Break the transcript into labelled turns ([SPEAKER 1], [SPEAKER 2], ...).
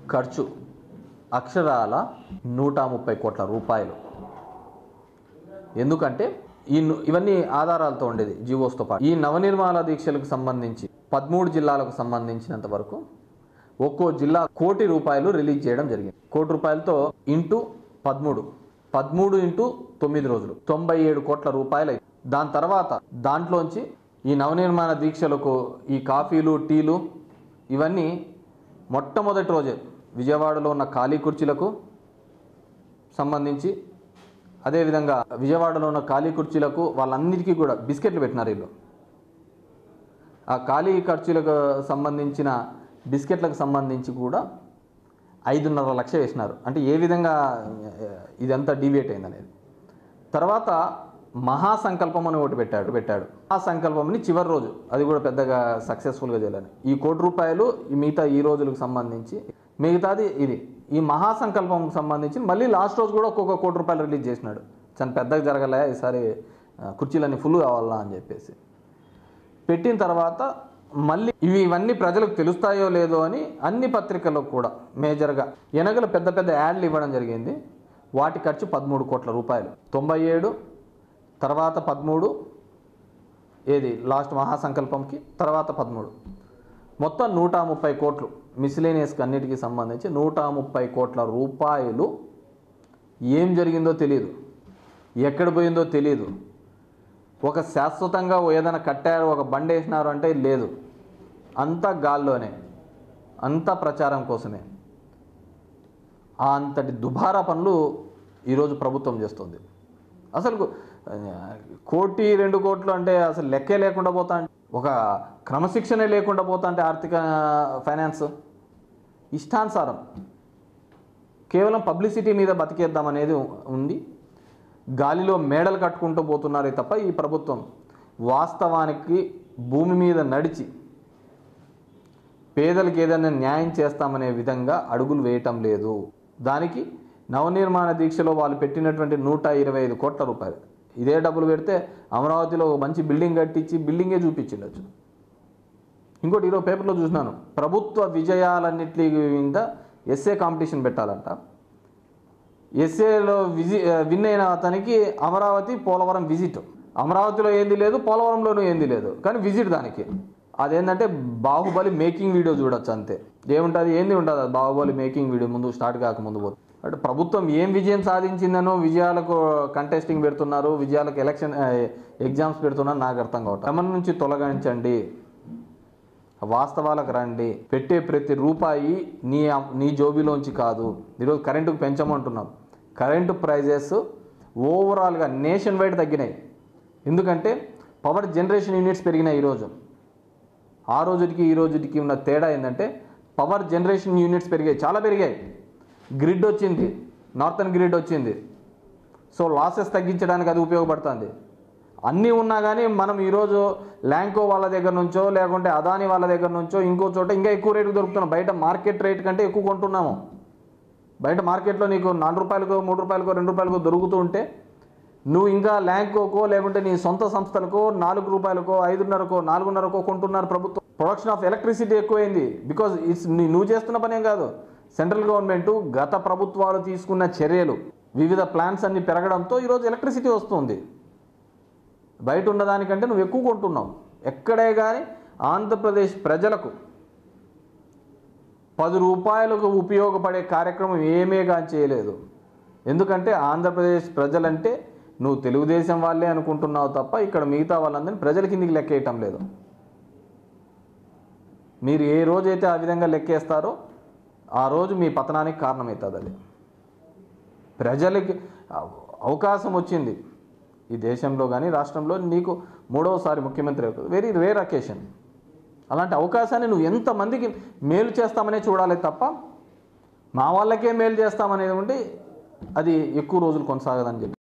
[SPEAKER 1] ఖర్చు అక్షరాల నూట ముప్పై కోట్ల రూపాయలు ఎందుకంటే ఈ ను- ఇవన్నీ ఆధారాలతో ఉండేది జీవోస్తో పాటు ఈ నవనిర్మాణ దీక్షలకు సంబంధించి పదమూడు జిల్లాలకు సంబంధించినంత వరకు ఒక్కో జిల్లా కోటి రూపాయలు రిలీజ్ చేయడం జరిగింది కోటి రూపాయలతో ఇంటూ పదమూడు పదమూడు ఇంటూ తొమ్మిది రోజులు తొంభై ఏడు కోట్ల రూపాయలు అయ్యాయి. దాని తర్వాత దాంట్లోంచి ఈ నవనిర్మాణ దీక్షలకు ఈ కాఫీలు టీలు ఇవన్నీ మొట్టమొదటి రోజే విజయవాడలో ఉన్న ఖాళీ కుర్చీలకు సంబంధించి అదేవిధంగా విజయవాడలో ఉన్న ఖాళీ కుర్చీలకు వాళ్ళన్నిటికీ కూడా బిస్కెట్లు పెట్టినారు వీళ్ళు ఆ ఖాళీ ఖర్చులకు సంబంధించిన బిస్కెట్లకు సంబంధించి కూడా ఐదున్నర లక్ష వేసినారు అంటే ఏ విధంగా ఆ, ఇదంతా డీవియేట్ అయింది అనేది తర్వాత మహాసంకల్పం అని ఒకటి పెట్టాడు పెట్టాడు ఆ సంకల్పంని చివరి రోజు అది కూడా పెద్దగా సక్సెస్ఫుల్గా చేయలేదు ఈ కోటి రూపాయలు ఈ మిగతా ఈ రోజులకు సంబంధించి మిగతాది ఇది ఈ మహాసంకల్పం సంబంధించి మళ్ళీ లాస్ట్ రోజు కూడా ఒక్కొక్క కోటి రూపాయలు రిలీజ్ చేసినాడు చాలా పెద్దగా జరగలే ఈసారి ఆ, కుర్చీలన్నీ ఫుల్ కావాలా అని చెప్పేసి పెట్టిన తర్వాత మళ్ళీ ఇవి ఇవన్నీ ప్రజలకు తెలుస్తాయో లేదో అని అన్ని పత్రికల్లో కూడా మేజర్గా ఎనగలు పెద్ద పెద్ద యాడ్లు ఇవ్వడం జరిగింది వాటి ఖర్చు పదమూడు కోట్ల రూపాయలు తొంభై ఏడు తర్వాత పదమూడు ఏది లాస్ట్ మహాసంకల్పంకి తర్వాత పదమూడు మొత్తం నూట ముప్పై కోట్లు మిస్లేనియస్కి అన్నిటికీ సంబంధించి నూట ముప్పై కోట్ల రూపాయలు ఏం జరిగిందో తెలియదు ఎక్కడ పోయిందో తెలియదు ఒక శాశ్వతంగా ఏదైనా కట్టారు ఒక బండి వేసినారు అంటే లేదు అంతా గాల్లోనే అంతా ప్రచారం కోసమే ఆ అంతటి దుబారా పనులు ఈరోజు ప్రభుత్వం చేస్తుంది అసలు ఆ, కోటి రెండు కోట్లు అంటే అసలు లెక్కే లేకుండా పోతా అంటే ఒక క్రమశిక్షణే లేకుండా పోతా అంటే ఆర్థిక ఫైనాన్స్ ఇష్టానుసారం కేవలం పబ్లిసిటీ మీద బతికేద్దాం అనేది ఉంది గాలిలో మేడలు కట్టుకుంటూ పోతున్నారే తప్ప ఈ ప్రభుత్వం వాస్తవానికి భూమి మీద నడిచి పేదలకు ఏదైనా న్యాయం చేస్తామనే విధంగా అడుగులు వేయటం లేదు దానికి నవనిర్మాణ దీక్షలో వాళ్ళు పెట్టినటువంటి నూట ఇరవై ఐదు కోట్ల రూపాయలు ఇదే డబ్బులు పెడితే అమరావతిలో ఒక మంచి బిల్డింగ్ కట్టించి బిల్డింగే చూపించిండొచ్చు ఇంకోటి ఈరోజు పేపర్లో చూసినాను ప్రభుత్వ విజయాలన్నిటి మీద ఎస్ఏ కాంపిటీషన్ పెట్టాలంట ఎస్ఏలో విజి విన్ అయిన అతనికి అమరావతి పోలవరం విజిట్ అమరావతిలో ఏంది లేదు పోలవరంలోనూ ఏంది లేదు కానీ విజిట్ దానికి అదేంటంటే బాహుబలి మేకింగ్ వీడియో చూడొచ్చు అంతే ఏముంటుంది ఏంది ఉంటుంది అది బాహుబలి మేకింగ్ వీడియో ముందు స్టార్ట్ కాక ముందు పోతే అంటే ప్రభుత్వం ఏం విజయం సాధించిందనో విజయాలకు కంటెస్టింగ్ పెడుతున్నారు విజయాలకు ఎలక్షన్ ఎగ్జామ్స్ పెడుతున్నారు నాకు అర్థం కావట్లేదు క్రమం నుంచి తొలగించండి వాస్తవాలకు రండి పెట్టే ప్రతి రూపాయి నీ నీ జోబీలోంచి కాదు ఈరోజు కరెంటుకు పెంచమంటున్నాం కరెంటు ప్రైజెస్ ఓవరాల్గా నేషన్ వైడ్ తగ్గినాయి ఎందుకంటే పవర్ జనరేషన్ యూనిట్స్ పెరిగినాయి ఈరోజు ఆ రోజుకి ఈ రోజుకి ఉన్న తేడా ఏంటంటే పవర్ జనరేషన్ యూనిట్స్ పెరిగాయి చాలా పెరిగాయి గ్రిడ్ వచ్చింది నార్థన్ గ్రిడ్ వచ్చింది సో లాసెస్ తగ్గించడానికి అది ఉపయోగపడుతుంది అన్నీ ఉన్నా కానీ మనం ఈరోజు ల్యాంకో వాళ్ళ దగ్గర నుంచో లేకుంటే అదాని వాళ్ళ దగ్గర నుంచో ఇంకో చోట ఇంకా ఎక్కువ రేటుకు దొరుకుతున్నాం బయట మార్కెట్ రేట్ కంటే ఎక్కువ కొంటున్నాము బయట మార్కెట్లో నీకు నాలుగు రూపాయలకో మూడు రూపాయలకో రెండు రూపాయలకో దొరుకుతూ ఉంటే నువ్వు ఇంకా ల్యాంకోకో లేకుంటే నీ సొంత సంస్థలకో నాలుగు రూపాయలకో ఐదున్నరకో నాలుగున్నరకో కొంటున్నారు ప్రభుత్వం ప్రొడక్షన్ ఆఫ్ ఎలక్ట్రిసిటీ ఎక్కువైంది బికాజ్ ఇట్స్ నువ్వు చేస్తున్న పనేం కాదు సెంట్రల్ గవర్నమెంట్ గత ప్రభుత్వాలు తీసుకున్న చర్యలు వివిధ ప్లాన్స్ అన్ని పెరగడంతో ఈరోజు ఎలక్ట్రిసిటీ వస్తుంది బయట ఉన్నదానికంటే నువ్వు ఎక్కువ కొంటున్నావు ఎక్కడే కానీ ఆంధ్రప్రదేశ్ ప్రజలకు పది రూపాయలకు ఉపయోగపడే కార్యక్రమం ఏమే కానీ చేయలేదు ఎందుకంటే ఆంధ్రప్రదేశ్ ప్రజలంటే నువ్వు తెలుగుదేశం వాళ్ళే అనుకుంటున్నావు తప్ప ఇక్కడ మిగతా వాళ్ళందరినీ ప్రజల కిందికి లెక్కేయటం లేదు మీరు ఏ రోజైతే ఆ విధంగా లెక్కేస్తారో ఆ రోజు మీ పతనానికి కారణమవుతుంది అది ప్రజలకి అవ- అవకాశం వచ్చింది ఈ దేశంలో కానీ రాష్ట్రంలో నీకు మూడవసారి ముఖ్యమంత్రి అవుతుంది వెరీ రేర్ అకేషన్ అలాంటి అవకాశాన్ని నువ్వు ఎంతమందికి మేలు చేస్తామనే చూడాలి తప్ప మా వాళ్ళకే మేలు చేస్తామనేది ఉంటే అది ఎక్కువ రోజులు కొనసాగదని చెప్పి